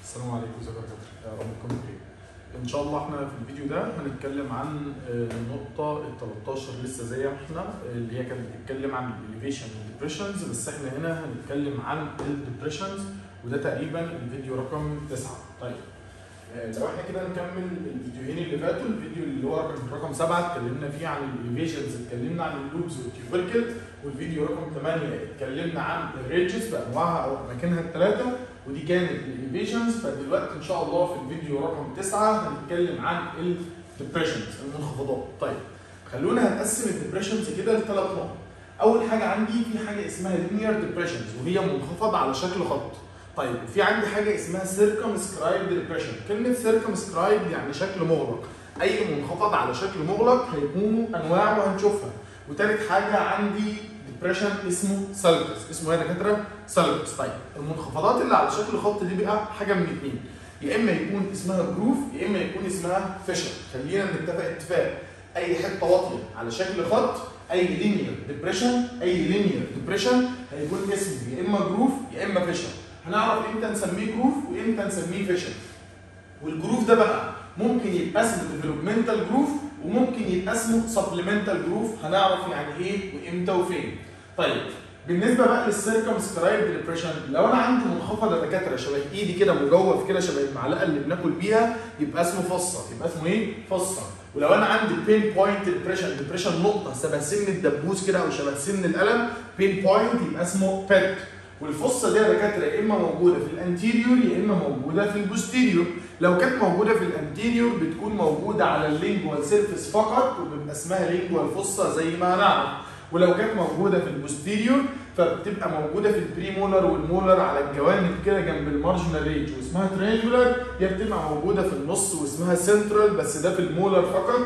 السلام عليكم ازيكم يا دكاتره يا رب تكونوا بخير ان شاء الله احنا في الفيديو ده هنتكلم عن آه، النقطه ال 13 لسه زي ما احنا آه، اللي هي كانت بتتكلم عن الاليفيشن والديبريشنز بس احنا هنا هنتكلم عن الديبريشنز وده تقريبا الفيديو رقم 9 طيب آه، لو احنا كده نكمل الفيديوهين اللي فاتوا الفيديو اللي هو رقم رقم 7 اتكلمنا فيه عن الاليفيشنز اتكلمنا عن اللوبز والتيوبركل والفيديو رقم 8 اتكلمنا عن الريدجز بانواعها او اماكنها الثلاثه ودي كانت الانفيجنز فدلوقتي ان شاء الله في الفيديو رقم 9 هنتكلم عن الديبريشنز المنخفضات طيب خلونا هنقسم الديبريشنز كده لثلاث نقط اول حاجه عندي في حاجه اسمها لينير ديبريشنز وهي منخفض على شكل خط طيب في عندي حاجه اسمها سيركمسكرايب ديبريشن كلمه سيركمسكرايب يعني شكل مغلق اي منخفض على شكل مغلق هيكونوا انواع وهنشوفها وتالت حاجه عندي ديبريشن اسمه سالكس اسمه ايه يا دكاتره سالكس طيب المنخفضات اللي على شكل خط دي بقى حاجه من الاثنين يا اما يكون اسمها جروف يا اما يكون اسمها فيشر خلينا نتفق اتفاق اي حته واطيه على شكل خط اي لينير ديبريشن اي لينير ديبريشن هيكون اسمه يا اما جروف يا اما فيشر هنعرف امتى نسميه جروف وامتى نسميه فيشر والجروف ده بقى ممكن يبقى اسمه ديفلوبمنتال جروف وممكن يبقى اسمه سبلمنتال جروف هنعرف يعني ايه وامتى وفين طيب بالنسبه بقى للسيركمسكرايب ديبريشن لو انا عندي منخفض يا دكاتره شبه ايدي كده مجوف كده شبه المعلقه اللي بناكل بيها يبقى اسمه فصه يبقى اسمه ايه فصه ولو انا عندي بين بوينت ديبريشن ديبريشن نقطه شبه سن الدبوس كده او شبه سن القلم بين بوينت يبقى اسمه بيت والفصه دي يا دكاتره يا اما موجوده في الانتيريور يا اما موجوده في البوستيريور لو كانت موجوده في الانتيريور بتكون موجوده على اللينجوال سيرفيس فقط وبيبقى اسمها لينجوال فصه زي ما هنعرف ولو كانت موجوده في البوستيريور فبتبقى موجوده في البريمولر والمولر على الجوانب كده جنب المارجنال ريج واسمها ترينجولار هي بتبقى موجوده في النص واسمها سنترال بس ده في المولر فقط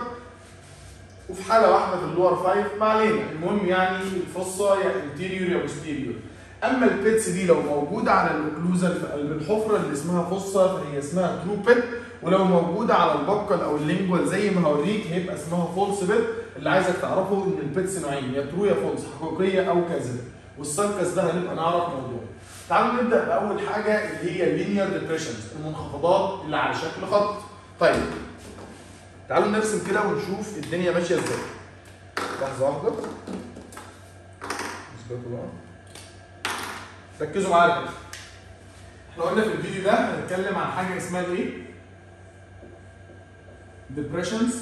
وفي حاله واحده في اللور فايف ما علينا المهم يعني الفصه يا انتيريور يا بوستيريور اما البيتس دي لو موجوده على الاوكلوزال في قلب الحفره اللي اسمها فصه فهي اسمها ترو بيت ولو موجوده على البقل او اللينجوال زي ما هوريك هيبقى اسمها فولس بيت اللي عايزك تعرفه ان البيتس نوعين يا ترو يا فولس حقيقيه او كاذبه والسالكس ده هنبقى نعرف موضوعه تعالوا نبدا باول حاجه اللي هي اللينير ديبريشنز المنخفضات اللي على شكل خط طيب تعالوا نرسم كده ونشوف الدنيا ماشيه ازاي لحظه واحده اثبتوا بقى ركزوا معايا كده احنا قلنا في الفيديو ده هنتكلم عن حاجه اسمها الايه depressions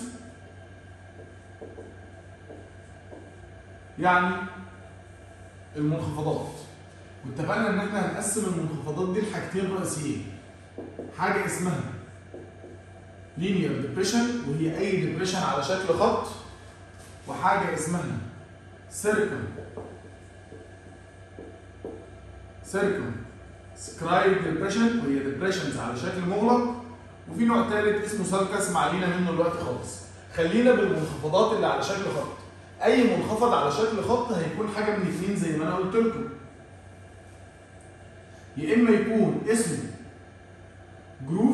يعني المنخفضات واتفقنا ان احنا هنقسم المنخفضات دي لحاجتين رئيسيين حاجه اسمها linear depression وهي اي depression على شكل خط وحاجه اسمها circle circle scribe depression وهي depressions على شكل مغلق وفي نوع ثالث اسمه سالكس ما علينا منه دلوقتي خالص خلينا بالمنخفضات اللي على شكل خط اي منخفض على شكل خط هيكون حاجه من الاثنين زي ما انا قلت لكم يا اما يكون اسمه جروف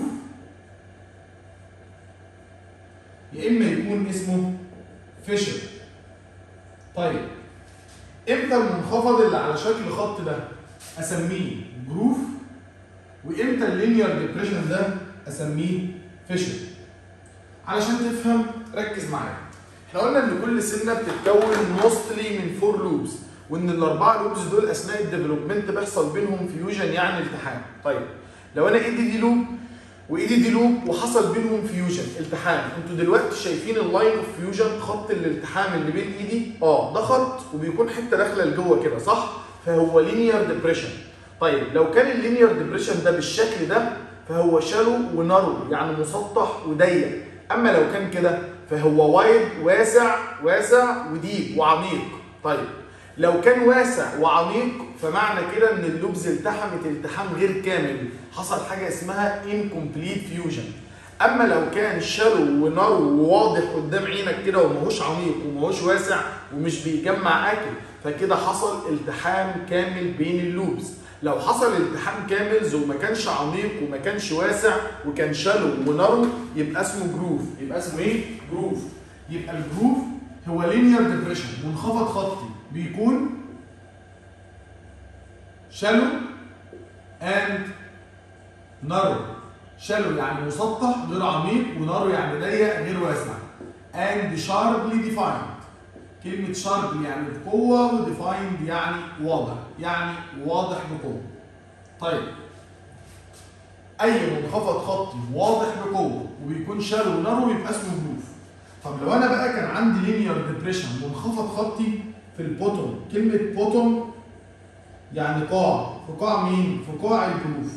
يا اما يكون اسمه فيشر طيب امتى المنخفض اللي على شكل خط ده اسميه جروف وامتى اللينير ديبريشن ده اسميه فيشر علشان تفهم ركز معايا احنا قلنا ان كل سنه بتتكون موستلي من فور لوبس وان الاربعه لوبس دول اثناء الديفلوبمنت بيحصل بينهم فيوجن يعني التحام طيب لو انا ايدي دي لوب وايدي دي لوب وحصل بينهم فيوجن التحام انتوا دلوقتي شايفين اللاين اوف فيوجن خط الالتحام اللي بين ايدي اه ده خط وبيكون حته داخله لجوه كده صح فهو لينير ديبريشن طيب لو كان اللينير ديبريشن ده بالشكل ده فهو شالو ونارو يعني مسطح وضيق اما لو كان كده فهو وايد واسع واسع وديب وعميق طيب لو كان واسع وعميق فمعنى كده ان اللوبز التحمت التحام غير كامل حصل حاجه اسمها incomplete fusion اما لو كان شالو ونارو وواضح قدام عينك كده وماهوش عميق وماهوش واسع ومش بيجمع اكل فكده حصل التحام كامل بين اللوبز لو حصل التحام كامل وما كانش عميق وما كانش واسع وكان شالو ونارو يبقى اسمه جروف يبقى اسمه ايه جروف يبقى الجروف هو لينير ديبريشن منخفض خطي بيكون shallow and narrow شالو يعني مسطح غير عميق ونارو يعني ضيق غير واسع and sharply defined كلمة sharply يعني بقوة و defined يعني واضح يعني واضح بقوة طيب أي منخفض خطي واضح بقوة وبيكون شالو ونارو يبقى اسمه جروف طب لو أنا بقى كان عندي linear depression منخفض خطي في البوتوم كلمة بوتوم يعني قاع في قاع مين؟ في قاع الجروف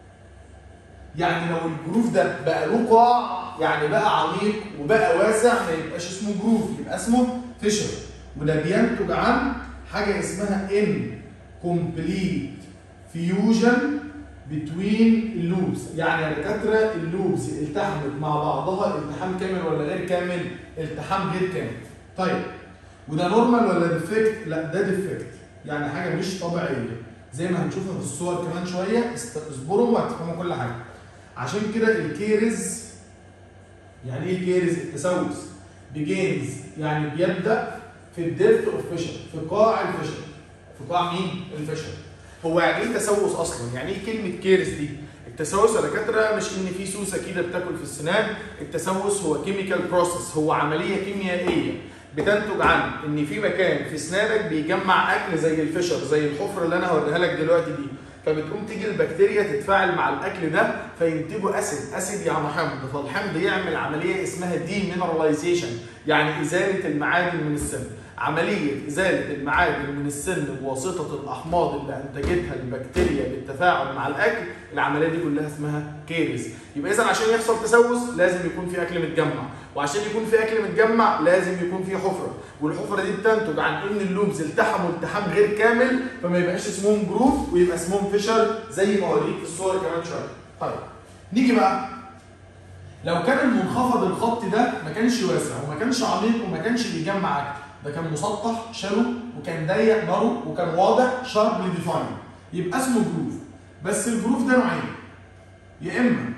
يعني لو الجروف ده بقى له قاع يعني بقى عميق وبقى واسع ما يبقاش اسمه جروف يبقى اسمه فيشر وده بينتج عن حاجه اسمها ان كومبليت فيوجن بتوين اللوبس يعني يا دكاتره اللوبس التحمت مع بعضها التحام كامل ولا غير كامل؟ التحام غير كامل. طيب وده نورمال ولا ديفكت؟ لا ده ديفكت يعني حاجه مش طبيعيه زي ما هنشوفها في الصور كمان شويه اصبروا وهتفهموا كل حاجه. عشان كده الكيرز يعني ايه كيرز؟ التسوس بيجينز يعني بيبدا في الديفت اوف فيشر في قاع الفشل في قاع مين؟ الفشل هو يعني ايه تسوس اصلا؟ يعني ايه كلمه كيرز دي؟ التسوس يا دكاتره مش ان في سوسه كده بتاكل في السنان، التسوس هو كيميكال بروسيس هو عمليه كيميائيه بتنتج عن ان في مكان في اسنانك بيجمع اكل زي الفشر زي الحفره اللي انا هوريها لك دلوقتي دي فبتقوم تيجي البكتيريا تتفاعل مع الاكل ده فينتجوا اسيد اسيد يعني حمض فالحمض يعمل عمليه اسمها دي مينراليزيشن يعني ازاله المعادن من السن عملية إزالة المعادن من السن بواسطة الأحماض اللي أنتجتها البكتيريا بالتفاعل مع الأكل، العملية دي كلها اسمها كيرز، يبقى إذا عشان يحصل تسوس لازم يكون في أكل متجمع، وعشان يكون في أكل متجمع لازم يكون في حفرة، والحفرة دي بتنتج عن إن اللوبز التحموا التحام غير كامل فما يبقاش اسمهم جروف ويبقى اسمهم فيشر زي ما هوريك في الصور كمان شوية. طيب نيجي بقى لو كان المنخفض الخطي ده ما كانش واسع وما كانش عميق وما كانش بيجمع اكل ده كان مسطح شالو وكان ضيق نارو وكان واضح شاربلي ديفاين يبقى اسمه جروف بس الجروف ده نوعين يا اما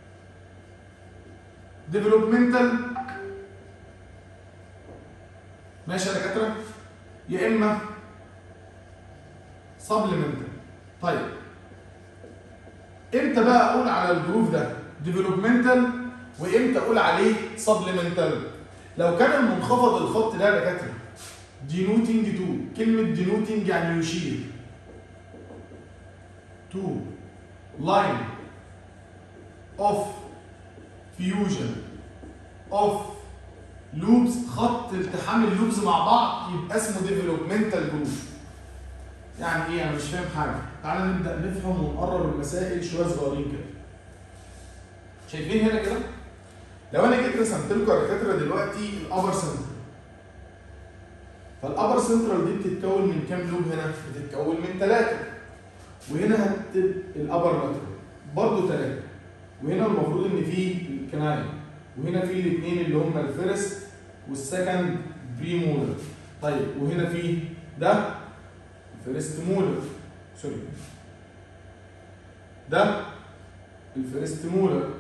ديفلوبمنتال ماشي يا دكاتره يا اما سبلمنتال طيب امتى بقى اقول على الجروف ده ديفلوبمنتال وامتى اقول عليه سبلمنتال لو كان المنخفض الخط ده يا دكاتره denoting to كلمة denoting يعني يشير to line of fusion of loops خط التحام اللوبز مع بعض يبقى اسمه developmental group يعني ايه انا مش فاهم حاجه تعالى نبدا نفهم ونقرب المسائل شويه صغيرين كده شايفين هنا كده لو انا جيت رسمت لكم يا دكاتره دلوقتي الابر سنتر فالابر سنترال دي بتتكون من كام لوب هنا؟ بتتكون من ثلاثه وهنا هتبقى الابر لاترال برضه ثلاثه وهنا المفروض ان في الكناين وهنا في الاثنين اللي هم الفيرست والسكند بري مولر طيب وهنا في ده الفيرست مولر سوري ده الفيرست مولر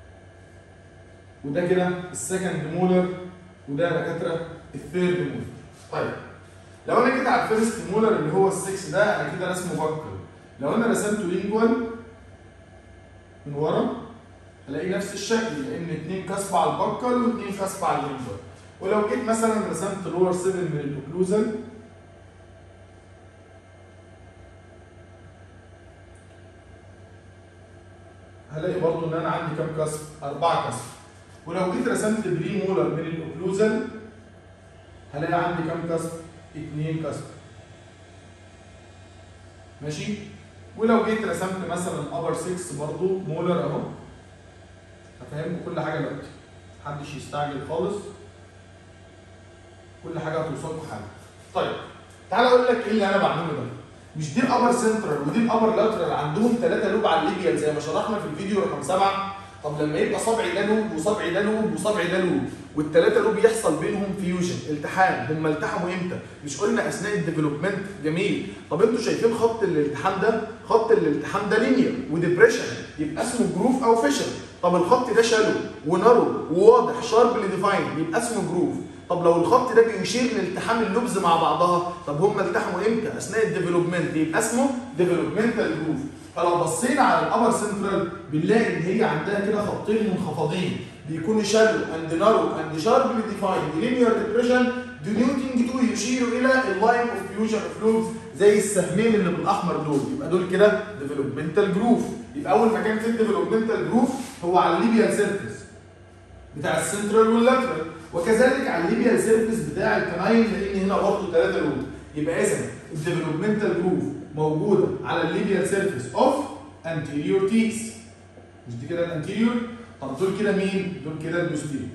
وده كده السكند مولر وده يا دكاتره الثيرد مولر طيب لو انا كده على الفيرست مولر اللي هو السكس ده انا كده رسمه بكر لو انا رسمته لينجوال من ورا هلاقي نفس الشكل لان اتنين كسب على البكر واتنين كسب على اللينجوال ولو جيت مثلا رسمت لور 7 من الاوكلوزال هلاقي برضو ان انا عندي كام كسر؟ اربعه كسر ولو جيت رسمت بري مولر من الاوكلوزال هلاقي عندي كام كسر؟ اثنين كسر. ماشي؟ ولو جيت رسمت مثلا ابر 6 برضو مولر اهو هفهمكم كل حاجه دلوقتي. محدش يستعجل خالص. كل حاجه هتوصلكم حاجه. طيب تعالى اقول لك ايه اللي انا بعمله ده. مش دي الابر سنترال ودي الابر لاترال عندهم ثلاثه لوب على الليبيال زي ما شرحنا في الفيديو رقم سبعه طب لما يبقى صبعي ده لوب وصبعي ده لوب وصبعي ده لوب والثلاثه لوب يحصل بينهم فيوجن التحام هم التحموا امتى؟ مش قلنا اثناء الديفلوبمنت جميل طب انتوا شايفين خط الالتحام ده؟ خط الالتحام ده لينير وديبريشن يبقى اسمه جروف او فيشن طب الخط ده شالو ونارو وواضح شاربلي ديفاين يبقى اسمه جروف طب لو الخط ده بيشير لالتحام اللوبز مع بعضها طب هم التحموا امتى؟ اثناء الديفلوبمنت يبقى اسمه ديفلوبمنتال جروف فلو بصينا على الابر سنترال بنلاقي ان هي عندها كده خطين منخفضين بيكونوا شالو اند نارو اند شاربلي ديفايند لينير ديبريشن دينيوتنج تو يشيروا الى اللاين اوف فيوجن اوف لوبز زي السهمين اللي بالاحمر دول يبقى دول كده ديفلوبمنتال جروف يبقى اول مكان في الديفلوبمنتال جروف هو على الليبيال سيرفيس بتاع السنترال واللاترال وكذلك على الليبيال سيرفيس بتاع الكناين لان هنا برضه ثلاثه لوب يبقى اذا الديفلوبمنتال جروف موجوده على الليبيال سيرفيس اوف انتيريور تيس مش دي كده الانتيريور طب دول كده مين؟ دول كده البوستيريور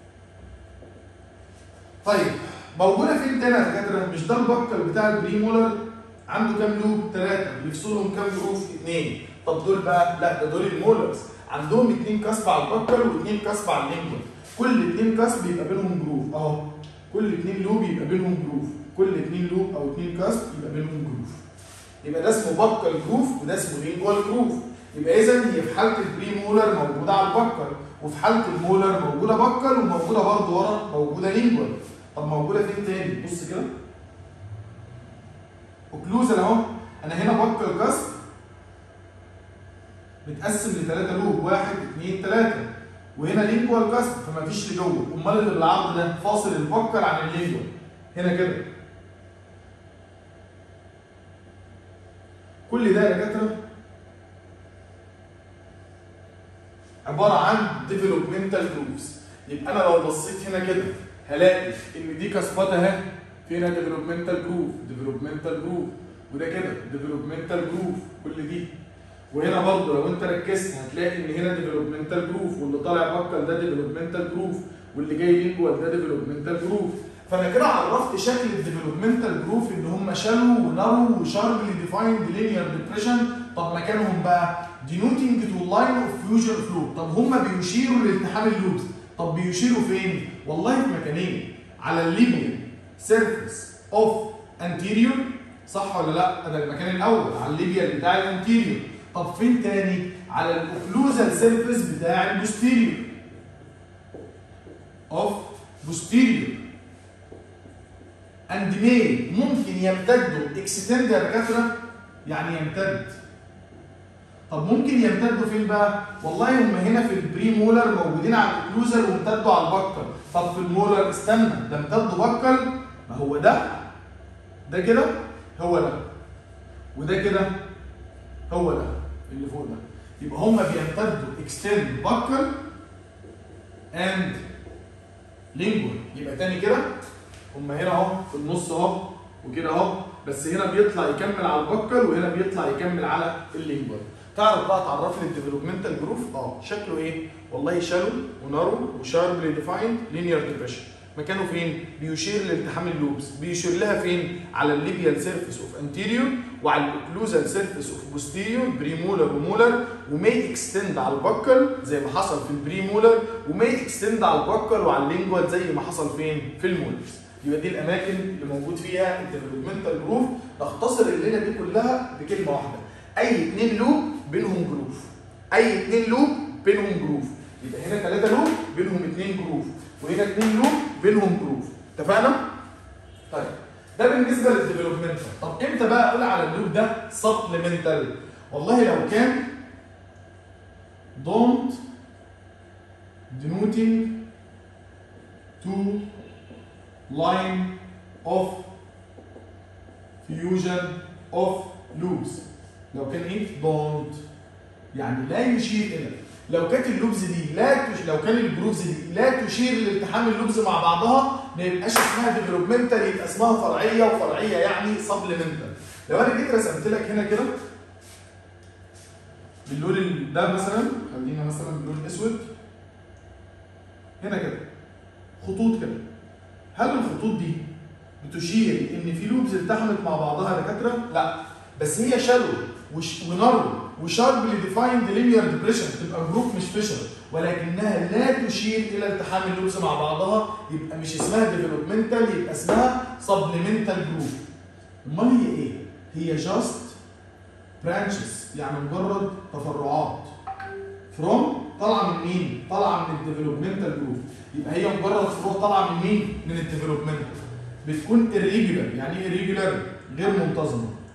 طيب موجوده فين تاني يا دكاتره؟ مش ده البكر بتاع البريمولر عنده كام لوب؟ ثلاثه بيفصلهم كام جروف؟ اثنين طب دول بقى لا ده دول المولرز عندهم اثنين كسب على البكر واثنين كسب على اللينجوال كل اثنين كسب يبقى بينهم جروف اهو كل اثنين لوب يبقى بينهم جروف كل اثنين لوب او اثنين كسب يبقى بينهم جروف يبقى ده اسمه بكر جروف وده اسمه لينجوال جروف يبقى اذا هي في حاله البري مولر موجوده على البكر وفي حاله المولر موجوده بكر وموجوده برضه ورا موجوده لينجوال طب موجوده فين تاني بص كده اوكلوزال اهو انا هنا بكر كسب متقسم لثلاثه لوب واحد اثنين ثلاثه وهنا لينجوال كسب فما فيش لجوه امال اللي بالعرض ده فاصل البكر عن اللينجوال هنا كده كل ده يا دكاتره عباره عن ديفلوبمنتال جروبس يبقى انا لو بصيت هنا كده هلاقي ان دي كسبات اهي في هنا ديفلوبمنتال جروف ديفلوبمنتال جروف وده كده ديفلوبمنتال جروف كل دي وهنا برضه لو انت ركزت هتلاقي ان هنا ديفلوبمنتال جروف واللي طالع بكر ده ديفلوبمنتال جروف واللي جاي لينجوال ده ديفلوبمنتال جروف فانا كده عرفت شكل الديفلوبمنتال جروف ان هم شالو ونارو وشاربلي ديفايند لينير ديبريشن طب مكانهم بقى دينوتنج تو لاين اوف فيوجن فلو طب هم بيشيروا لالتحام اللوبس طب بيشيروا فين؟ والله في مكانين على الليبيال سيرفيس اوف انتيريور صح ولا لا؟ ده المكان الاول على الليبيال بتاع الانتيريور طب فين تاني؟ على الاوكلوزال سيرفيس بتاع البوستيريور اوف بوستيريور اند مي ممكن يمتدوا اكستند يا دكاتره يعني يمتد طب ممكن يمتدوا فين بقى؟ والله هم هنا في البري مولر موجودين على الاوكلوزال وامتدوا على البكر طب في المولر استنى ده امتدوا بكر ما هو ده ده كده هو ده وده كده هو ده اللي فوق ده يبقى هم بيمتدوا اكستند بكر اند لينجوال يبقى تاني كده هم هنا اهو في النص اهو وكده اهو بس هنا بيطلع يكمل على البكر وهنا بيطلع يكمل على اللينجوال تعرف بقى تعرف لي الديفلوبمنتال جروف اه شكله ايه والله شالو ونارو وشاربلي ديفايند لينير ديبريشن مكانه فين بيشير لالتحام اللوبس بيشير لها فين على الليبيال سيرفيس اوف انتيريور وعلى الاوكلوزال سيرفيس اوف بوستيريور بريمولر ومولر ومي اكستند على البكر زي ما حصل في البريمولر ومي اكستند على البكر وعلى اللينجوال زي ما حصل فين في المولرز يبقى دي الاماكن اللي موجود فيها الديفلوبمنتال جروف نختصر الليله دي كلها بكلمه واحده اي اثنين لوب بينهم جروف اي اثنين لوب بينهم جروف يبقى هنا ثلاثه لوب بينهم اثنين جروف وهنا اثنين لوب بينهم جروف اتفقنا طيب ده بالنسبه للديفلوبمنتال طب امتى بقى اقول على اللوب ده سبلمنتال والله لو كان don't denoting to line of fusion of loops لو كان ايه don't يعني لا يشير الى لو كانت اللوبز دي لا تش... لو كان الجروفز دي لا تشير لالتحام اللوبز مع بعضها ما يبقاش اسمها ديفلوبمنتال يبقى اسمها فرعيه وفرعيه يعني سبلمنتال لو انا جيت رسمت لك هنا كده باللون ده مثلا خلينا مثلا باللون الاسود هنا كده خطوط كده هل الخطوط دي بتشير ان في لوبز التحمت مع بعضها يا دكاتره؟ لا بس هي شالو وش... ونارو وشاربلي ديفايند لينير ديبريشن تبقى جروب مش فيشر ولكنها لا تشير الى التحام اللوبز مع بعضها يبقى مش اسمها ديفلوبمنتال يبقى اسمها سبلمنتال جروب امال هي ايه؟ هي جاست برانشز يعني مجرد تفرعات فروم طالعه من مين؟ طالعه من الديفلوبمنتال جروب يبقى هي مجرد فروع طالعه من مين؟ من الديفلوبمنتال بتكون irregular يعني ايه irregular؟ غير منتظمه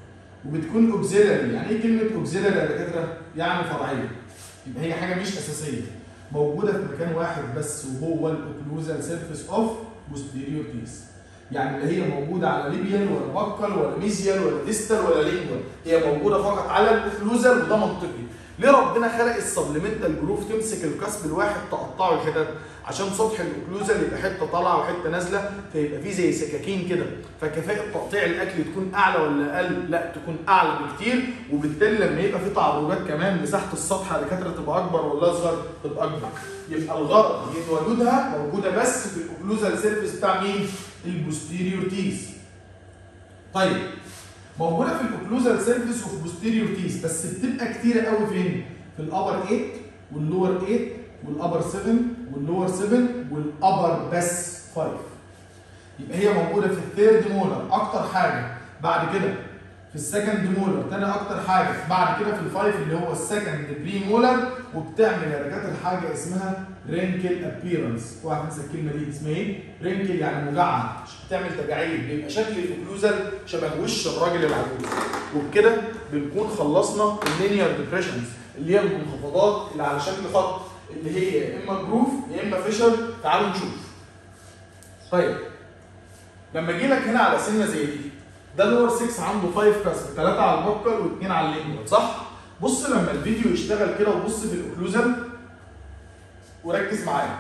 وبتكون اوكسيلري يعني ايه كلمه اوكسيلري يا دكاتره يعني فرعيه يبقى هي حاجه مش اساسيه موجوده في مكان واحد بس وهو الاوكلوزال سيرفيس اوف posterior teeth يعني لا هي موجوده على ليبيال ولا بكال ولا ميزيال ولا ديستال ولا لينجوال هي موجوده فقط على الاوكلوزال وده منطقي ليه ربنا خلق السبلمنتال جروف تمسك الكسب الواحد تقطعه الحتت عشان سطح الاوكلوزال يبقى حته طالعه وحته نازله فيبقى فيه زي سكاكين كده فكفاءه تقطيع الاكل تكون اعلى ولا اقل لا تكون اعلى بكتير وبالتالي لما يبقى في تعرجات كمان مساحه السطح على دكاتره تبقى اكبر ولا اصغر تبقى اكبر يبقى الغرض ان وجودها موجوده بس في الاوكلوزال سيرفيس بتاع مين البوستيريور تيز طيب موجوده في الاوكلوزال سيرفيس اوف بوستيريور تيز بس بتبقى كتيره قوي فين في الابر 8 واللور 8 والابر 7 واللور 7 والابر بس 5 يبقى هي موجوده في الثيرد مولر اكتر حاجه بعد كده في السكند مولر تاني اكتر حاجه بعد كده في الفايف اللي هو السكند بري مولر وبتعمل يا دكاتره حاجه اسمها رينكل ابييرنس اوعى تنسى الكلمه دي اسمها ايه؟ رينكل يعني مجعد بتعمل تجاعيد بيبقى شكل الاوكلوزال شبه وش الراجل العجوز وبكده بنكون خلصنا اللينير ديبريشنز اللي هي المنخفضات اللي على شكل خط اللي هي يا اما جروف يا اما فيشر تعالوا نشوف. طيب لما اجي لك هنا على سنه زي دي ده لور 6 عنده 5 كسر 3 على البكر و2 على اللينجوال صح؟ بص لما الفيديو يشتغل كده وبص في الاوكلوزال وركز معايا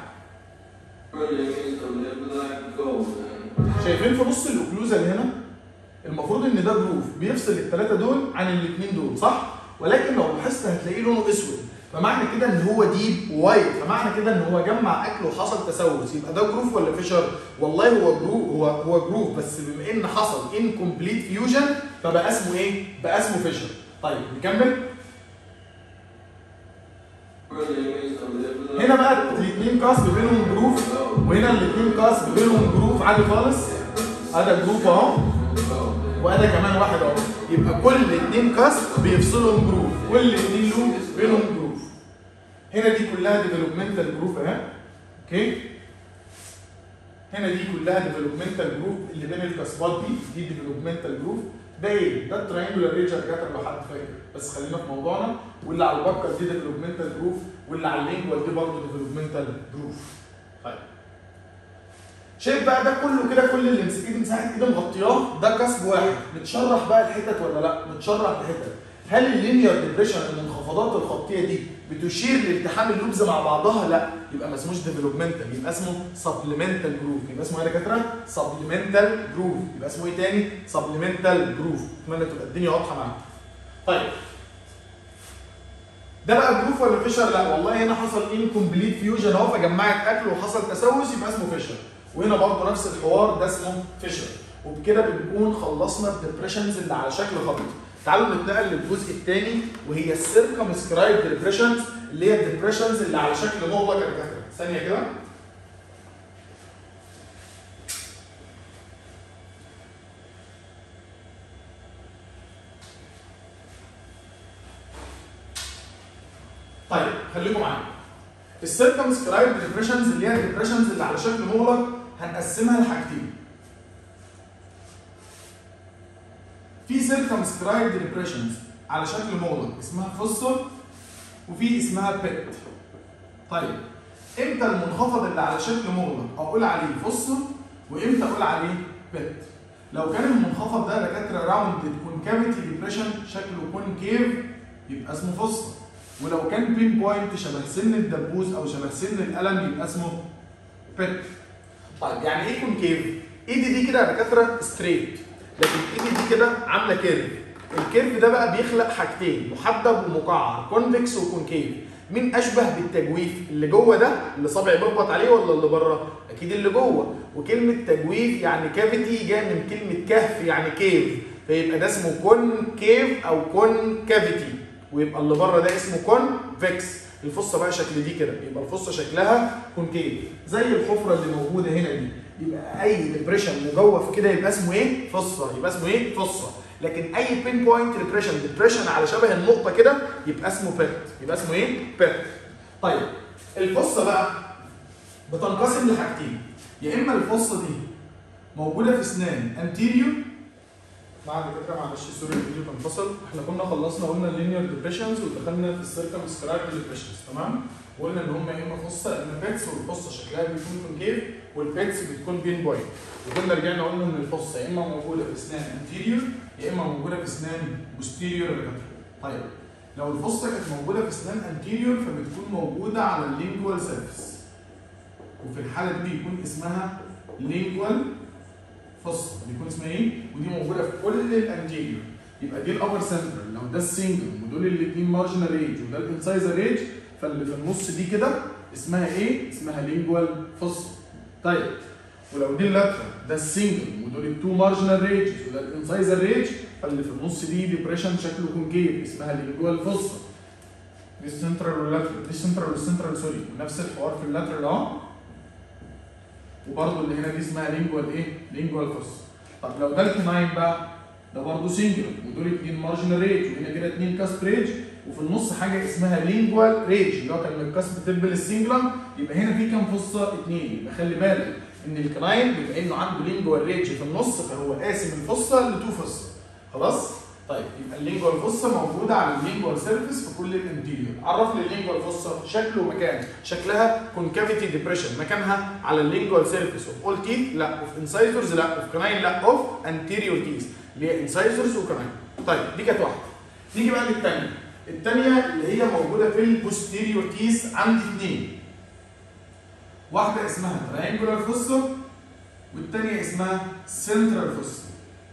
شايفين في نص الاوكلوزال هنا المفروض ان ده جروف بيفصل الثلاثه دول عن الاثنين دول صح؟ ولكن لو لاحظت هتلاقيه لونه اسود فمعنى كده ان هو ديب وايت فمعنى كده ان هو جمع اكل وحصل تسوس يبقى ده جروف ولا فيشر؟ والله هو جروف هو هو جروف بس بما ان حصل انكمبليت فيوجن فبقى اسمه ايه؟ بقى اسمه فيشر. طيب نكمل هنا بقى الاثنين كاسب بينهم جروف وهنا الاثنين كاسب بينهم جروف عادي خالص هذا جروف اهو وهذا كمان واحد اهو يبقى كل اثنين كاسب بيفصلهم جروف كل اثنين لوب بينهم جروف هنا دي كلها ديفلوبمنتال جروف اهي اوكي هنا دي كلها ديفلوبمنتال جروف اللي بين الكاسبات دي دي ديفلوبمنتال جروف ده ايه؟ ده التريانجولار ريجر جاتر لو حد فاكر بس خلينا في موضوعنا واللي على البكر دي ديفلوبمنتال جروف واللي على اللينجوال دي برضه ديفلوبمنتال جروف. طيب. شايف بقى ده كله كده كل اللي مسك ايد مساحه ايده مغطياه ده كسب واحد متشرح بقى الحتت ولا لا؟ متشرح الحتت. هل اللينير ديبريشن المنخفضات الخطيه دي بتشير لالتحام اللوبز مع بعضها؟ لا يبقى ما اسموش ديفلوبمنتال يبقى اسمه سبلمنتال جروف يبقى اسمه ايه يا دكاتره؟ سبلمنتال جروف يبقى اسمه ايه تاني؟ سبلمنتال جروف اتمنى تبقى الدنيا واضحه معاك. طيب ده بقى جروف ولا فيشر؟ لا والله هنا حصل انكمبليت فيوجن اهو فجمعت اكل وحصل تسوس يبقى اسمه فيشر وهنا برضه نفس الحوار ده اسمه فيشر وبكده بنكون خلصنا الديبريشنز اللي على شكل خط تعالوا نتنقل للجزء الثاني وهي السيركمسكرايب ديبريشنز اللي هي الديبريشنز اللي على شكل مغلق يا دكاتره ثانيه كده طيب خليكم معايا السيركمسكرايب ديبريشنز اللي هي الديبريشنز اللي على شكل مغلق هنقسمها لحاجتين في سيركمسكرايب ديبريشنز على شكل مغلق اسمها فوسور وفي اسمها بيت طيب امتى المنخفض اللي على شكل مغلق اقول عليه فوسور وامتى اقول عليه بيت لو كان المنخفض ده دكاتره راوندد كونكافيتي ديبريشن شكله كونكيف يبقى اسمه فوسور ولو كان بين بوينت شبه سن الدبوس او شبه سن القلم يبقى اسمه بيت طيب يعني ايه كونكيف؟ ايدي دي كده يا دكاتره ستريت لكن ايدي دي كده عامله كيرف الكيرف ده بقى بيخلق حاجتين محدب ومقعر كونفكس وكونكيف مين اشبه بالتجويف اللي جوه ده اللي صابعي بيخبط عليه ولا اللي بره اكيد اللي جوه وكلمه تجويف يعني كافيتي جايه من كلمه كهف يعني كيف فيبقى ده اسمه كونكيف او كونكافيتي ويبقى اللي بره ده اسمه كونفكس الفصه بقى شكل دي كده يبقى الفصه شكلها كونكيف زي الحفره اللي موجوده هنا دي يبقى اي ديبريشن مجوف كده يبقى اسمه ايه فصه يبقى اسمه ايه فصه لكن اي بين بوينت ديبريشن ديبريشن على شبه النقطه كده يبقى اسمه بيت يبقى اسمه ايه بيت طيب الفصه بقى بتنقسم لحاجتين يا اما الفصه دي موجوده في اسنان انتيريور بعد كده معلش سوري الفيديو كان فصل احنا كنا خلصنا قلنا اللينير ديبريشنز ودخلنا في السيركم سكرايب ديبريشنز تمام وقلنا ان هم يا اما فصه يا اما بيتس والفصه شكلها بيكون كونكيف والبيتس بتكون بين بوينت وكنا رجعنا قلنا ان الفصه يا اما موجوده في اسنان انتيريور يا اما موجوده في اسنان بوستيريور طيب لو الفصه كانت موجوده في اسنان انتيريور فبتكون موجوده على اللينجوال سيرفيس وفي الحاله دي بيكون اسمها لينجوال فصل بيكون اسمها ايه؟ ودي موجوده في كل الانتيريور يبقى دي الابر سنترال لو ده السنجل ودول الاثنين مارجنال ريج وده الانسايزر ريج فاللي في النص دي كده اسمها ايه؟ اسمها لينجوال فصل طيب ولو دي اللاترال ده السنجل ودول التو مارجنال ريج وده الانسايزر ريج فاللي في النص دي ديبريشن شكله كونكيف اسمها لينجوال فصل دي السنترال واللاترال دي السنترال والسنترال سوري ونفس الحوار في اللاترال اهو وبرضه اللي هنا دي اسمها لينجوال ايه؟ لينجوال فص. طب لو ده الكناين بقى ده برضه سنجل ودول اثنين مارجنال ريج وهنا كده اثنين كاسب ريج وفي النص حاجه اسمها لينجوال ريج اللي هو كان من الكاسب تب للسنجلم يبقى هنا في كام فصه؟ اثنين يبقى خلي بالك ان الكناين بما انه عنده لينجوال ريج في النص فهو قاسم الفصه لتو فصه خلاص؟ طيب يبقى اللينجوال فوسا موجوده على اللينجوال سيرفيس في كل الانتيريور عرف لي اللينجوال فوسا شكل ومكان شكلها كونكافيتي ديبريشن مكانها على اللينجوال سيرفيس اوف اول تيث لا اوف انسايزرز لا اوف كناين لا اوف انتيريور تيث اللي هي انسايزرز وكناين طيب دي كانت واحده نيجي بقى للثانيه الثانيه اللي هي موجوده في البوستيريور تيث عندي اثنين واحده اسمها تريانجولار فوسا والثانيه اسمها سنترال فوسا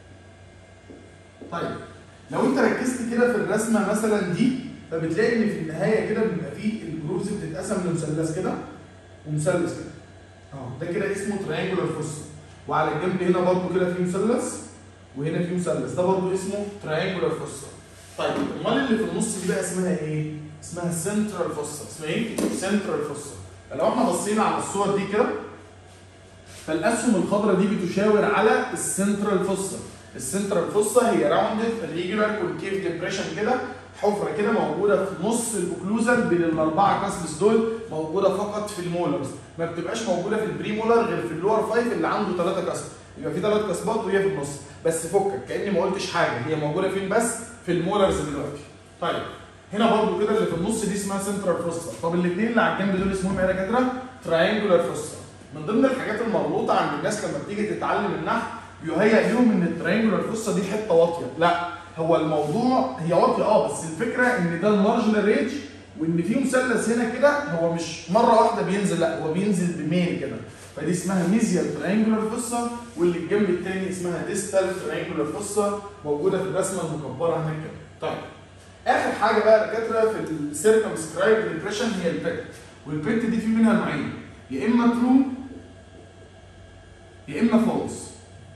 طيب لو انت ركزت كده في الرسمه مثلا دي فبتلاقي ان في النهايه كده بيبقى فيه الجروفز بتتقسم لمثلث كده ومثلث كده اه ده كده اسمه تريانجولار فوسا وعلى الجنب هنا برضه كده في مثلث وهنا في مثلث ده برضه اسمه تريانجولار فوسا طيب امال اللي في النص دي بقى اسمها ايه؟ اسمها سنترال فوسا اسمها ايه؟ سنترال فوسا لو احنا بصينا على الصور دي كده فالاسهم الخضراء دي بتشاور على السنترال فوسا السنترال فوسا هي راوندد ريجولار كونكيف ديبريشن كده حفره كده موجوده في نص الاوكلوزال بين الاربعه كاسبس دول موجوده فقط في المولرز ما بتبقاش موجوده في البريمولر غير في اللور فايف اللي عنده ثلاثه كاسب يبقى في ثلاث كاسبات وهي في النص بس فكك كاني ما قلتش حاجه هي موجوده فين بس في المولرز دلوقتي طيب هنا برضو كده اللي في النص دي اسمها سنترال فوسا طب الاثنين اللي على الجنب دول اسمهم ايه يا دكاتره تراينجولار فوسا من ضمن الحاجات المغلوطه عند الناس لما بتيجي تتعلم النحو بيهيأ لهم ان الترينجولار فوسا دي حته واطيه لا هو الموضوع هي واطيه اه بس الفكره ان ده المارجنال ريج وان في مثلث هنا كده هو مش مره واحده بينزل لا هو بينزل بميل كده فدي اسمها ميزيال ترينجولار فوسا واللي الجنب الثاني اسمها ديستال ترينجولار فوسا موجوده في الرسمه المكبره هناك كده طيب اخر حاجه بقى دكاتره في السيركم سكرايب ديبريشن هي البيت والبيت دي في منها نوعين يا اما ترو يا اما فولس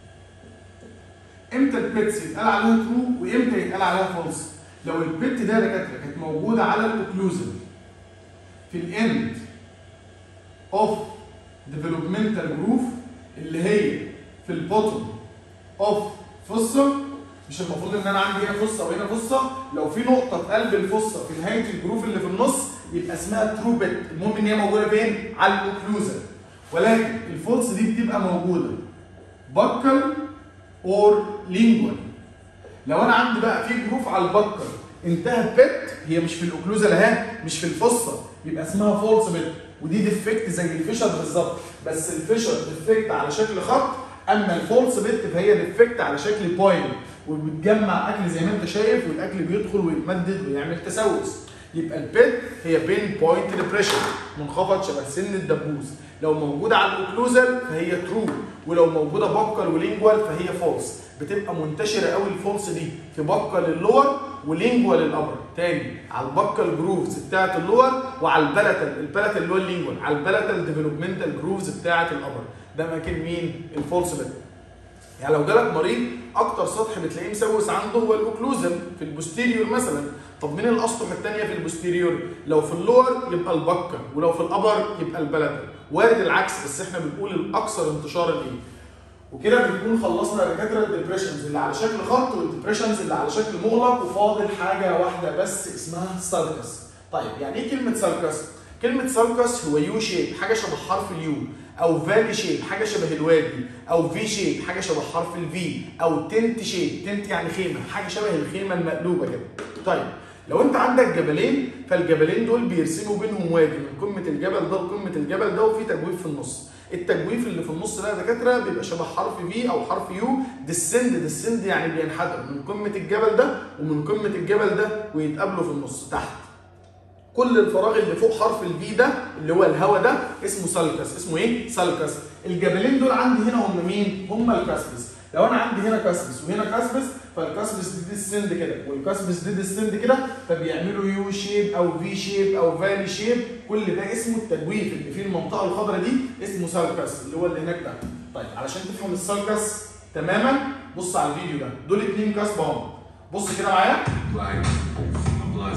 امتى البيتس يتقال عليها ترو وامتى يتقال عليها فولس لو البيت ده دكاتره كانت موجوده على الاوكلوزن في الاند اوف ديفلوبمنتال جروف اللي هي في البوتوم اوف فصه مش المفروض ان انا عندي هنا فصه وهنا فصه لو في نقطه في قلب الفصه في نهايه الجروف اللي في النص يبقى اسمها ترو بيت المهم ان هي موجوده فين على الاوكلوزن ولكن الفولس دي بتبقى موجوده بكل اور لينجوال لو انا عندي بقى في جروف على البكر انتهت بيت هي مش في الاوكلوزال اهي مش في الفصه يبقى اسمها فولس بيت ودي ديفكت زي الفيشر بالظبط بس الفيشر ديفكت على شكل خط اما الفولس بيت فهي ديفكت على شكل بوينت وبتجمع اكل زي ما انت شايف والاكل بيدخل ويتمدد ويعمل تسوس يبقى البيت هي بين بوينت ديبريشن منخفض شبه سن الدبوس لو موجوده على الاوكلوزال فهي ترو ولو موجوده بكر ولينجوال فهي فولس بتبقى منتشره قوي الفولس دي في بكر اللور ولينجوال الابر تاني على البكر جروفز بتاعه اللور وعلى البلتال البلتال اللي هو اللينجوال على البلتال ديفلوبمنتال جروفز بتاعه الابر ده مكان مين الفولس بيت يعني لو جالك مريض اكتر سطح بتلاقيه مسوس عنده هو الاوكلوزن في البوستيريور مثلا طب مين الاسطح الثانيه في البوستيريور لو في اللور يبقى البكر ولو في الابر يبقى البلد وارد العكس بس احنا بنقول الاكثر انتشارا ايه وكده بنكون خلصنا دكاتره الديبريشنز اللي على شكل خط والديبريشنز اللي على شكل مغلق وفاضل حاجه واحده بس اسمها سالكس طيب يعني ايه كلمه سالكس كلمه سالكس هو يو شيب حاجه شبه حرف اليو او فالي شيب حاجه شبه الوادي او في شيب حاجه شبه حرف الفي او تنت شيب تنت يعني خيمه حاجه شبه الخيمه المقلوبه كده طيب لو انت عندك جبلين فالجبلين دول بيرسموا بينهم وادي من قمه الجبل ده لقمه الجبل ده وفي تجويف في النص التجويف اللي في النص ده يا دكاتره بيبقى شبه حرف في او حرف يو ديسند ديسند يعني بينحدر من قمه الجبل ده ومن قمه الجبل ده ويتقابلوا في النص تحت كل الفراغ اللي فوق حرف الفي ده اللي هو الهواء ده اسمه سالكس اسمه ايه سالكس الجبلين دول عندي هنا هم مين هم الكاسبس لو انا عندي هنا كاسبس وهنا كاسبس فالكاسبس دي ديسند كده والكاسبس دي ديسند كده فبيعملوا يو شيب او في شيب او فالي شيب كل ده اسمه التجويف اللي فيه المنطقه الخضراء دي اسمه سالكس اللي هو اللي هناك ده طيب علشان تفهم السالكس تماما بص على الفيديو ده دول اتنين كاسب اهم بص كده معايا Black. A plus.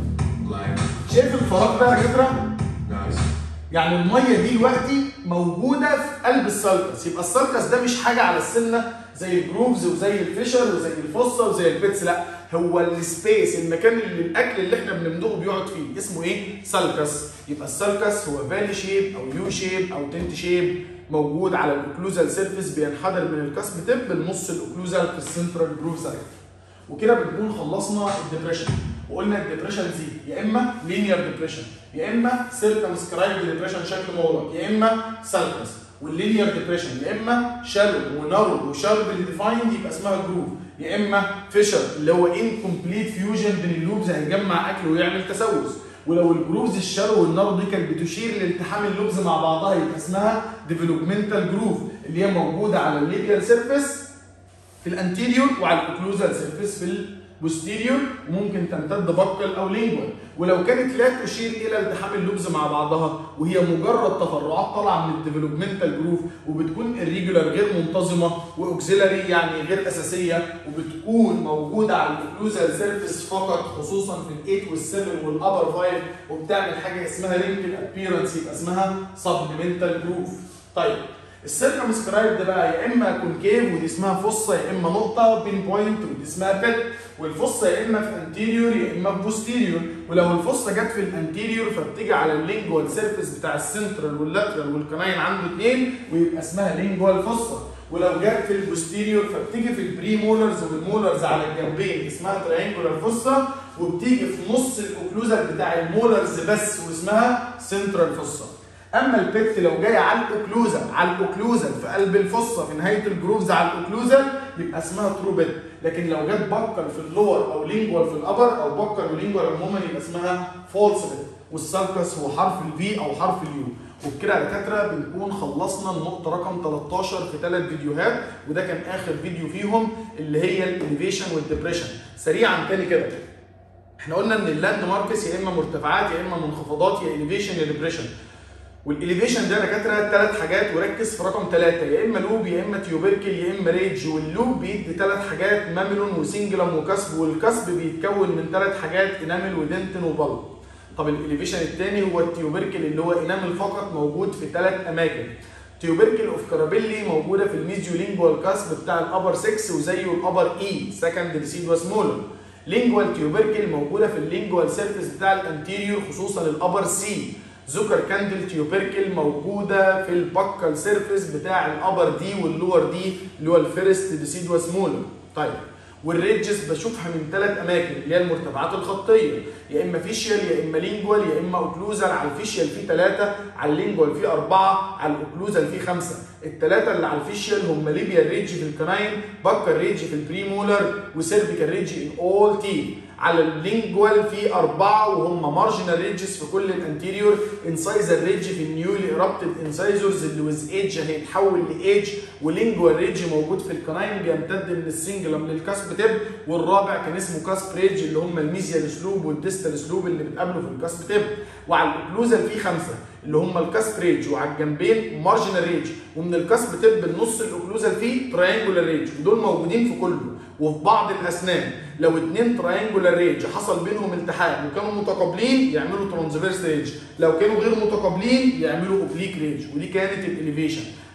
Black. شايف الفراغ ده يا دكاتره Nice. يعني الميه دي دلوقتي موجوده في قلب السالكس يبقى السالكس ده مش حاجه على السنه زي الجروفز وزي الفيشر وزي الفصه وزي البيتس لا هو السبيس المكان اللي الاكل اللي احنا بنمضغه بيقعد فيه اسمه ايه سالكس يبقى السالكس هو فالي شيب او يو شيب او تنت شيب موجود على الاوكلوزال سيرفيس بينحدر من الكسب تب لنص الاوكلوزال في السنترال جروف سايت وكده بنكون خلصنا الديبريشن وقلنا الديبريشن دي يا اما لينير ديبريشن يا اما سيركمسكرايب ديبريشن شكل مغلق يا اما سالكس واللينير ديبريشن يا اما شالو ونارو وشارب ديفايند يبقى اسمها جروف يا اما فيشر اللي هو انكمبليت فيوجن بين اللوبز هيجمع اكل ويعمل تسوس ولو الجروفز الشالو والنارو دي كانت بتشير لالتحام اللوبز مع بعضها يبقى اسمها ديفلوبمنتال جروف اللي هي موجوده على الليبيال سيرفيس في الانتيريور وعلى الاوكلوزال سيرفيس في البوستيريور وممكن تمتد بقل او لينجوال ولو كانت لا تشير الى التحام اللوبز مع بعضها وهي مجرد تفرعات طالعه من الديفلوبمنتال جروف وبتكون الريجولار غير منتظمه واوكسيلاري يعني غير اساسيه وبتكون موجوده على الاوكلوزال سيرفيس فقط خصوصا في ال8 وال7 والابر 5 وبتعمل حاجه اسمها رينكل ابييرنس يبقى اسمها سبلمنتال جروف طيب السيركمسكرايب ده بقى يا اما كونكيف ودي اسمها فصه يا اما نقطه بين بوينت ودي اسمها بيت والفصه يا اما في انتيريور يا اما في بوستيريور ولو الفصه جت في الانتيريور فبتيجي على اللينجوال سيرفيس بتاع السنترال واللاترال والكناين عنده اثنين ويبقى اسمها لينجوال فصه ولو جت في البوستيريور فبتيجي في البري مولرز والمولرز على الجنبين اسمها تريانجولار فصه وبتيجي في نص الاوكلوزال بتاع المولرز بس واسمها سنترال فصه اما البيت لو جاي على الاوكلوزال على الاوكلوزال في قلب الفصه في نهايه الجروفز على الاوكلوزال يبقى اسمها ترو بيت لكن لو جت بكر في اللور او لينجوال في الابر او بكر ولينجوال عموما يبقى اسمها فولس بيت والسالكس هو حرف الفي او حرف اليو وبكده يا دكاتره بنكون خلصنا النقطه رقم 13 في ثلاث فيديوهات وده كان اخر فيديو فيهم اللي هي الاليفيشن والديبريشن سريعا تاني كده احنا قلنا ان اللاند ماركس يا اما مرتفعات يا اما منخفضات يا اليفيشن يا ديبريشن والاليفيشن ده دكاتره ثلاث حاجات وركز في رقم ثلاثه يا اما لوب يا اما تيوبركل يا اما ريج واللوب بيدي ثلاث حاجات ماملون وسنجلم وكسب والكسب بيتكون من ثلاث حاجات انامل ودنتن وبلب طب الاليفيشن الثاني هو التيوبركل اللي هو انامل فقط موجود في ثلاث اماكن تيوبركل اوف كارابيلي موجوده في الميزيو لينجوال كاسب بتاع الابر 6 وزيه الابر اي سكند ديسيدوس مولر لينجوال تيوبركل موجوده في اللينجوال سيرفيس بتاع الانتيريور خصوصا الابر سي زوكر كاندل تيوبركل موجوده في البكال سيرفيس بتاع الابر دي واللور دي اللي هو الفيرست ديسيدوس مولر طيب والريدجز بشوفها من ثلاث اماكن اللي هي المرتفعات الخطيه يا اما فيشيال يا اما لينجوال يا اما اوكلوزال على الفيشيال في ثلاثه على اللينجوال في اربعه على الاوكلوزال في خمسه الثلاثه اللي على الفيشيال هم ليبيا ريدج في الكناين بكر ريدج في البريمولر وسيرفيكال ريدج ان اول تي على اللينجوال في أربعة وهم مارجنال ريدجز في كل الانتيريور انسايزر ريدج في النيولي ايربتد انسايزرز اللي ويز ايدج هيتحول لايدج ولينجوال ريدج موجود في الكناين بيمتد من السنجلم للكاسب تيب والرابع كان اسمه كاسب ريدج اللي هم الميزيال سلوب والديستال سلوب اللي بتقابله في الكاسب تيب وعلى الاوكلوزال في خمسه اللي هم الكاسب ريدج وعلى الجنبين مارجنال ريدج ومن الكاسب تيب النص الاوكلوزال فيه تراينجولار ريدج ودول موجودين في كله وفي بعض الاسنان لو اتنين تراينجولار ريدج حصل بينهم التحام وكانوا متقابلين يعملوا ترانسفيرس ريدج لو كانوا غير متقابلين يعملوا اوبليك ريدج ودي كانت الاليفيشن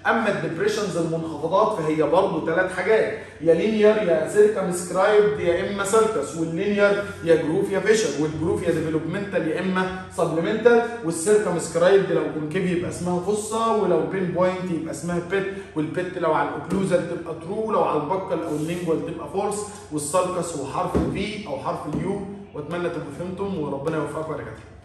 اما الديبريشنز المنخفضات فهي برضه ثلاث حاجات يا لينير يا سيركمسكرايبد يا اما سالكس واللينير يا جروف يا فيشر والجروف يا ديفلوبمنتال يا اما سبلمنتال والسيركمسكرايبد لو كونكيف يبقى اسمها فصه ولو بين بوينت يبقى اسمها بيت والبيت لو على الاوكلوزال تبقى ترو لو على البكل او اللينجوال تبقى فورس والسالكس هو حرف الفي او حرف اليو واتمنى تبقوا فهمتم وربنا يوفقكم يا دكاتره